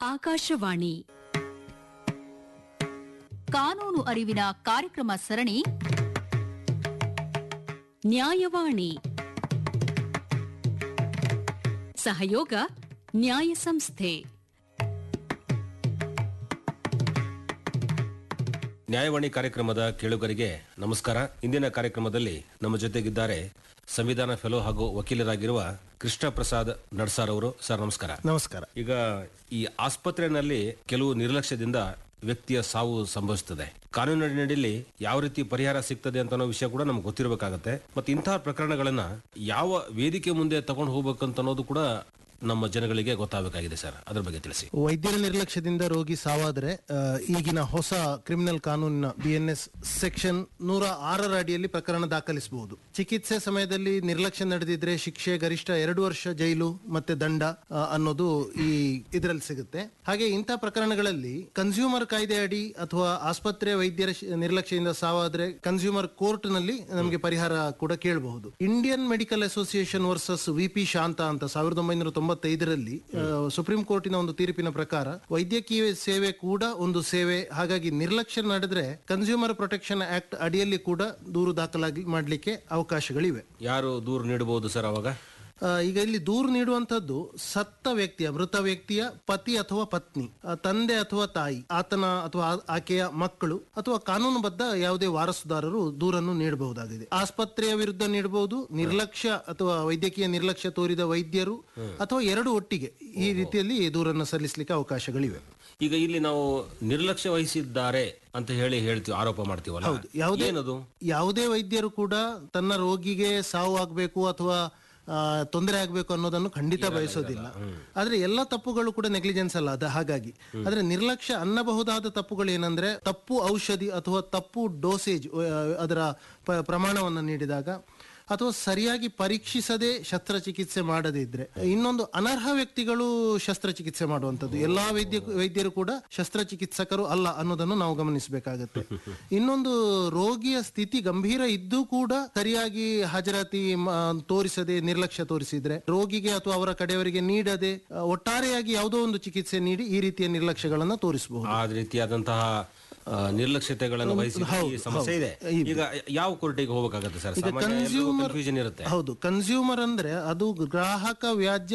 ಆಕಾಶವಾಣಿ ಕಾನೂನು ಅರಿವಿನ ಕಾರ್ಯಕ್ರಮ ಸರಣಿ ನ್ಯಾಯವಾಣಿ ಸಹಯೋಗ ನ್ಯಾಯ ಸಂಸ್ಥೆ ನ್ಯಾಯವಾಣಿ ಕಾರ್ಯಕ್ರಮದ ಕೇಳುಗರಿಗೆ ನಮಸ್ಕಾರ ಇಂದಿನ ಕಾರ್ಯಕ್ರಮದಲ್ಲಿ ನಮ್ಮ ಜೊತೆಗಿದ್ದಾರೆ ಸಂವಿಧಾನ ಫೆಲೋ ಹಾಗೂ ವಕೀಲರಾಗಿರುವ ಕೃಷ್ಣ ಪ್ರಸಾದ್ ನಡ್ಸಾರ್ ಅವರು ಸರ್ ನಮಸ್ಕಾರ ನಮಸ್ಕಾರ ಈಗ ಈ ಆಸ್ಪತ್ರೆಯಲ್ಲಿ ಕೆಲವು ನಿರ್ಲಕ್ಷ್ಯದಿಂದ ವ್ಯಕ್ತಿಯ ಸಾವು ಸಂಭವಿಸುತ್ತದೆ ಕಾನೂನಿನಲ್ಲಿ ಯಾವ ರೀತಿ ಪರಿಹಾರ ಸಿಗ್ತದೆ ಅಂತ ಅನ್ನೋ ವಿಷಯ ಕೂಡ ನಮ್ಗೆ ಗೊತ್ತಿರಬೇಕಾಗತ್ತೆ ಮತ್ತೆ ಇಂತಹ ಪ್ರಕರಣಗಳನ್ನ ಯಾವ ವೇದಿಕೆ ಮುಂದೆ ತಗೊಂಡು ಹೋಗ್ಬೇಕಂತ ಅನ್ನೋದು ಕೂಡ ನಮ್ಮ ಜನಗಳಿಗೆ ಗೊತ್ತಾಗಬೇಕಾಗಿದೆ ಸರ್ ಅದ್ರ ಬಗ್ಗೆ ತಿಳಿಸಿ ವೈದ್ಯರ ನಿರ್ಲಕ್ಷ್ಯದಿಂದ ರೋಗಿ ಸಾವಾದರೆ ಆ, ಈಗಿನ ಹೊಸ ಕ್ರಿಮಿನಲ್ ಕಾನೂನಿನ ಬಿಎನ್ಎಸ್ ಸೆಕ್ಷನ್ ನೂರ ಆರರ ಅಡಿಯಲ್ಲಿ ಪ್ರಕರಣ ದಾಖಲಿಸಬಹುದು ಚಿಕಿತ್ಸೆ ಸಮಯದಲ್ಲಿ ನಿರ್ಲಕ್ಷ್ಯ ನಡೆದಿದ್ರೆ ಶಿಕ್ಷೆ ಗರಿಷ್ಠ ಎರಡು ವರ್ಷ ಜೈಲು ಮತ್ತೆ ದಂಡ ಆ, ಅನ್ನೋದು ಈ ಇದರಲ್ಲಿ ಸಿಗುತ್ತೆ ಹಾಗೆ ಇಂಥ ಪ್ರಕರಣಗಳಲ್ಲಿ ಕನ್ಸ್ಯೂಮರ್ ಕಾಯ್ದೆ ಅಡಿ ಅಥವಾ ಆಸ್ಪತ್ರೆ ವೈದ್ಯರ ಶ್- ನಿರ್ಲಕ್ಷ್ಯದಿಂದ ಸಾವಾದ್ರೆ ಕನ್ಸ್ಯೂಮರ್ ಕೋರ್ಟ್ ನಲ್ಲಿ ನಮಗೆ ಪರಿಹಾರ ಕೂಡ ಕೇಳಬಹುದು Indian Medical Association versus V P Shanta ಅಂತ ಸಾವಿರದ ಒಂಬೈನೂರ ತೊಂಬತ್ತೈದರಲ್ಲಿ ಆ, ಸುಪ್ರೀಂ ಕೋರ್ಟಿನ ಒಂದು ತೀರ್ಪಿನ ಪ್ರಕಾರ ವೈದ್ಯಕೀಯ ಸೇವೆ ಕೂಡ ಒಂದು ಸೇವೆ ಹಾಗಾಗಿ ನಿರ್ಲಕ್ಷ್ಯ ನಡೆದ್ರೆ ಕನ್ಸ್ಯೂಮರ್ ಪ್ರೊಟೆಕ್ಷನ್ ಆಕ್ಟ್ ಅಡಿಯಲ್ಲಿ ಕೂಡ ದೂರು ದಾಖಲಾಗಿ ಮಾಡಲಿಕ್ಕೆ ಅವಕಾಶಗಳಿವೆ ಯಾರು ದೂರು ನೀಡಬಹುದು ಸರ್ ಅವಾಗ ಆ, ಈಗ ಇಲ್ಲಿ ದೂರು ನೀಡುವಂತದ್ದು ಸತ್ತ ವ್ಯಕ್ತಿಯ ಮೃತ ವ್ಯಕ್ತಿಯ ಪತಿ ಅಥವಾ ಪತ್ನಿ ಆ, ತಂದೆ ಅಥವಾ ತಾಯಿ ಆತನ ಅಥವಾ ಆ- ಆಕೆಯ ಮಕ್ಕಳು ಅಥವಾ ಕಾನೂನುಬದ್ಧ ಯಾವುದೇ ವಾರಸುದಾರರು ದೂರನ್ನು ನೀಡಬಹುದಾಗಿದೆ ಆಸ್ಪತ್ರೆಯ ವಿರುದ್ಧ ನೀಡಬಹುದು ನಿರ್ಲಕ್ಷ್ಯ ಅಥವಾ ವೈದ್ಯಕೀಯ ನಿರ್ಲಕ್ಷ್ಯ ತೋರಿದ ವೈದ್ಯರು ಅಥವಾ ಎರಡು ಒಟ್ಟಿಗೆ ಈ ರೀತಿಯಲ್ಲಿ ದೂರನ್ನು ಸಲ್ಲಿಸಲಿಕ್ಕೆ ಅವಕಾಶಗಳಿವೆ ಈಗ ಇಲ್ಲಿ ನಾವು ನಿರ್ಲಕ್ಷ್ಯ ವಹಿಸಿದ್ದಾರೆ ಅಂತ ಹೇಳಿ ಹೇಳ್ತೀವಿ ಆರೋಪ ಮಾಡ್ತೀವಲ್ಲ ಯಾವುದೇ ಏನದು ಯಾವುದೇ ವೈದ್ಯರು ಕೂಡ ತನ್ನ ರೋಗಿಗೆ ಸಾವು ಆಗ್ಬೇಕು ಅಥವಾ ಆ, ತೊಂದರೆ ಆಗ್ಬೇಕು ಅನ್ನೋದನ್ನು ಖಂಡಿತ ಬಯಸೋದಿಲ್ಲ ಆದ್ರೆ ಎಲ್ಲ ತಪ್ಪುಗಳು ಕೂಡ ನೆಗ್ಲಿಜೆನ್ಸ್ ಅಲ್ಲ ಅದ ಹಾಗಾಗಿ ಆದ್ರೆ ನಿರ್ಲಕ್ಷ್ಯ ಅನ್ನಬಹುದಾದ ತಪ್ಪುಗಳು ಏನಂದ್ರೆ ತಪ್ಪು ಔಷಧಿ ಅಥವಾ ತಪ್ಪು ಡೋಸೇಜ್ ಅದರ ಪ- ಪ್ರಮಾಣವನ್ನು ನೀಡಿದಾಗ ಅಥವಾ ಸರಿಯಾಗಿ ಪರೀಕ್ಷಿಸದೆ ಶಸ್ತ್ರಚಿಕಿತ್ಸೆ ಮಾಡದೇ ಇದ್ರೆ ಇನ್ನೊಂದು ಅನರ್ಹ ವ್ಯಕ್ತಿಗಳು ಶಸ್ತ್ರಚಿಕಿತ್ಸೆ ಮಾಡುವಂಥದ್ದು ಎಲ್ಲಾ ವೈದ್ಯ ವೈದ್ಯರು ಕೂಡ ಶಸ್ತ್ರಚಿಕಿತ್ಸಕರು ಅಲ್ಲ ಅನ್ನೋದನ್ನು ನಾವು ಗಮನಿಸಬೇಕಾಗತ್ತೆ ಇನ್ನೊಂದು ರೋಗಿಯ ಸ್ಥಿತಿ ಗಂಭೀರ ಇದ್ದು ಕೂಡ ಸರಿಯಾಗಿ ಹಾಜರಾತಿ ಮ- ತೋರಿಸದೆ ನಿರ್ಲಕ್ಷ್ಯ ತೋರಿಸಿದ್ರೆ ರೋಗಿಗೆ ಅಥವಾ ಅವರ ಕಡೆಯವರಿಗೆ ನೀಡದೆ ಆ, ಒಟ್ಟಾರೆಯಾಗಿ ಯಾವುದೋ ಒಂದು ಚಿಕಿತ್ಸೆ ನೀಡಿ ಈ ರೀತಿಯ ನಿರ್ಲಕ್ಷ್ಯಗಳನ್ನ ತೋರಿಸಬಹುದು ಆ ರೀತಿಯಾದಂತಹ ಆ, ನಿರ್ಲಕ್ಷ್ಯತೆಗಳನ್ನು ವಹಿಸಿ ಈ ಸಮಸ್ಯೆ ಇದೆ ಈಗ ಯಾವ ಕೋರ್ಟಿಗೆ ಹೋಗಬೇಕಾಗತ್ತೆ ಸರ್ ಸಾಮಾನ್ಯ consumer- ಕನ್ಫ್ಯೂಷನ್ ಇರುತ್ತೆ ಹೌದು ಕನ್ಸ್ಯೂಮರ್ ಅಂದ್ರೆ ಅದು ಗ್ರಾಹಕ ವ್ಯಾಜ್ಯ